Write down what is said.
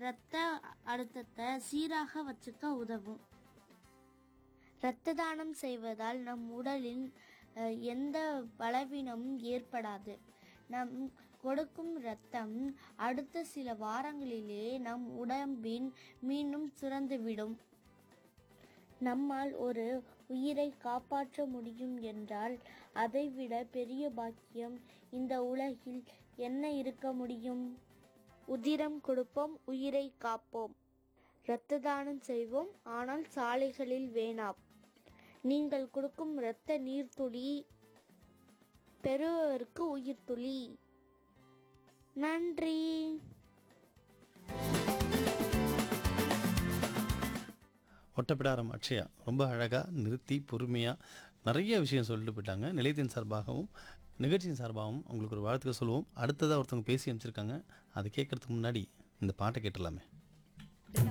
இரத்த அழுத்தத்தை சீராக வச்சுக்க உதவும் இரத்த தானம் செய்வதால் நம் உடலில் அஹ், எந்த பலவீனமும் ஏற்படாது நம் கொடுக்கும் இரத்தம் அடுத்த சில வாரங்களிலே நம் உடம்பின் மீண்டும் சுரந்துவிடும் நம்மால் ஒரு உயிரை காப்பாற்ற முடியும் என்றால் அதைவிட பெரிய பாக்கியம் இந்த உலகில் என்ன இருக்க முடியும் உதிரம் கொடுப்போம் உயிரை காப்போம் இரத்த தானம் செய்வோம் ஆனால் சாலைகளில் வேணாம் நீங்கள் கொடுக்கும் இரத்த நீர்த்துளி பெறுவதற்கு உயிர் துளி நன்றி ஒட்டப்பிடாரம் அக்ஷயா ரொம்ப அழகாக நிறுத்தி பொறுமையாக நிறைய விஷயம் சொல்லிட்டு போயிட்டாங்க நிலையத்தின் சார்பாகவும் நிகழ்ச்சியின் சார்பாகவும் உங்களுக்கு ஒரு வாழ்த்துக்கள் சொல்லுவோம் அடுத்ததாக ஒருத்தவங்க பேசி அமைச்சிருக்காங்க அதை கேட்கறதுக்கு முன்னாடி இந்த பாட்டை கேட்டுடலாமே